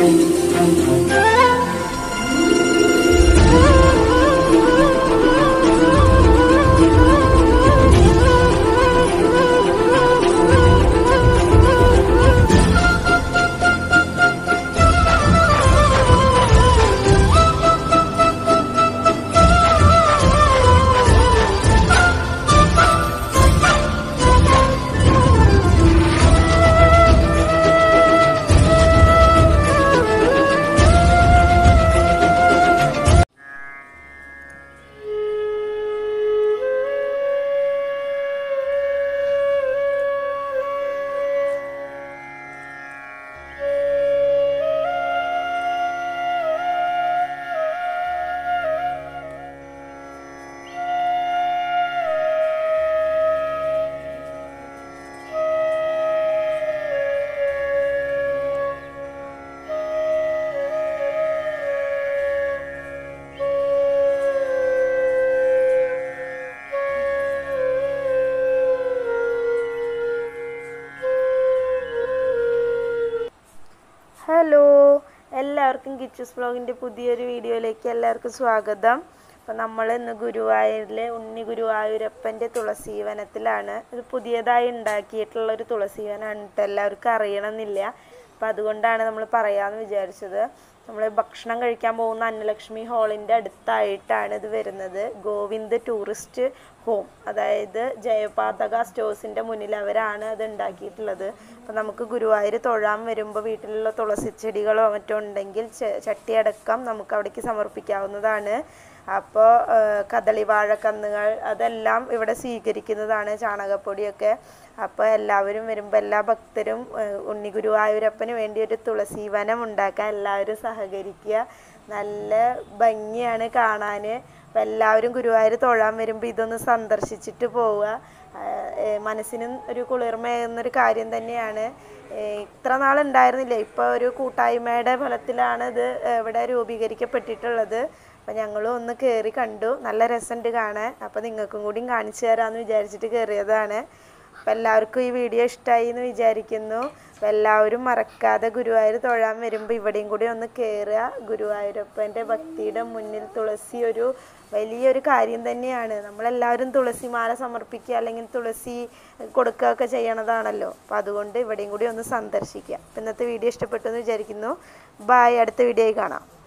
hello എല്ലാവർക്കും കിച്ചസ് ബ്ലോഗിൻ്റെ പുതിയൊരു വീഡിയോയിലേക്ക് എല്ലാവർക്കും സ്വാഗതം അപ്പം നമ്മൾ ഇന്ന് ഗുരുവായൂരിലെ ഉണ്ണി ഗുരുവായൂരപ്പൻ്റെ തുളസീവനത്തിലാണ് ഇത് പുതിയതായി ഉണ്ടാക്കിയിട്ടുള്ള ഒരു തുളസീവനാണ് കേട്ടോ എല്ലാവർക്കും അറിയണമെന്നില്ല അപ്പം അതുകൊണ്ടാണ് നമ്മൾ പറയാമെന്ന് വിചാരിച്ചത് നമ്മൾ ഭക്ഷണം കഴിക്കാൻ പോകുന്ന അന്നലക്ഷ്മി ഹാളിൻ്റെ അടുത്തായിട്ടാണ് ഇത് വരുന്നത് ഗോവിന്ദ് ടൂറിസ്റ്റ് ഹോം അതായത് ജയപാതക സ്റ്റോഴ്സിൻ്റെ മുന്നിൽ അവരാണ് അത് ഉണ്ടാക്കിയിട്ടുള്ളത് അപ്പം നമുക്ക് ഗുരുവായൂർ തൊഴാൻ വരുമ്പോൾ വീട്ടിലുള്ള തുളസി ചെടികളോ മറ്റോ ഉണ്ടെങ്കിൽ ച- ചട്ടിയടക്കം നമുക്ക് അവിടേക്ക് സമർപ്പിക്കാവുന്നതാണ് അപ്പോൾ കദളി വാഴക്കന്നുകൾ അതെല്ലാം ഇവിടെ സ്വീകരിക്കുന്നതാണ് ചാണകപ്പൊടിയൊക്കെ അപ്പോൾ എല്ലാവരും വരുമ്പോൾ എല്ലാ ഭക്തരും ഏഹ്, ഉണ്ണി ഗുരുവായൂരപ്പന് വേണ്ടി ഒരു തുളസി വനം ഉണ്ടാക്കാൻ എല്ലാവരും സഹകരിക്കുക നല്ല ഭംഗിയാണ് കാണാൻ അപ്പോൾ എല്ലാവരും ഗുരുവായൂർ തൊഴാൻ വരുമ്പോൾ ഇതൊന്ന് സന്ദർശിച്ചിട്ട് പോവുക ആഹ്, ഏഹ്, മനസ്സിനും ഒരു കുളിർമയേകുന്നൊരു കാര്യം തന്നെയാണ് ഏഹ്, ഇത്ര നാളുണ്ടായിരുന്നില്ല ഇപ്പോൾ ഒരു കൂട്ടായ്മയുടെ ഫലത്തിലാണ് ഇത് ഇവിടെ രൂപീകരിക്കപ്പെട്ടിട്ടുള്ളത് അപ്പം ഞങ്ങളും ഒന്ന് കയറി കണ്ടു നല്ല രസമുണ്ട് കാണാൻ അപ്പോൾ നിങ്ങൾക്കും കൂടിയും കാണിച്ചു തരാമെന്ന് വിചാരിച്ചിട്ട് കയറിയതാണ് അപ്പം എല്ലാവർക്കും ഈ വീഡിയോ ഇഷ്ടമായി എന്ന് വിചാരിക്കുന്നു അപ്പം എല്ലാവരും മറക്കാതെ ഗുരുവായൂർ തൊഴാൻ വരുമ്പോൾ ഇവിടെയും കൂടി ഒന്ന് കയറുക ഗുരുവായൂരപ്പൻ്റെ ഭക്തിയുടെ മുന്നിൽ തുളസി ഒരു വലിയൊരു കാര്യം തന്നെയാണ് നമ്മളെല്ലാവരും തുളസി മാല സമർപ്പിക്കുക അല്ലെങ്കിൽ തുളസി കൊടുക്കുകയൊക്കെ ചെയ്യണതാണല്ലോ അപ്പം അതുകൊണ്ട് ഇവിടെയും കൂടി ഒന്ന് സന്ദർശിക്കുക അപ്പം ഇന്നത്തെ വീഡിയോ ഇഷ്ടപ്പെട്ടു എന്ന് വിചാരിക്കുന്നു ബായ് അടുത്ത വീഡിയോയിൽ കാണാം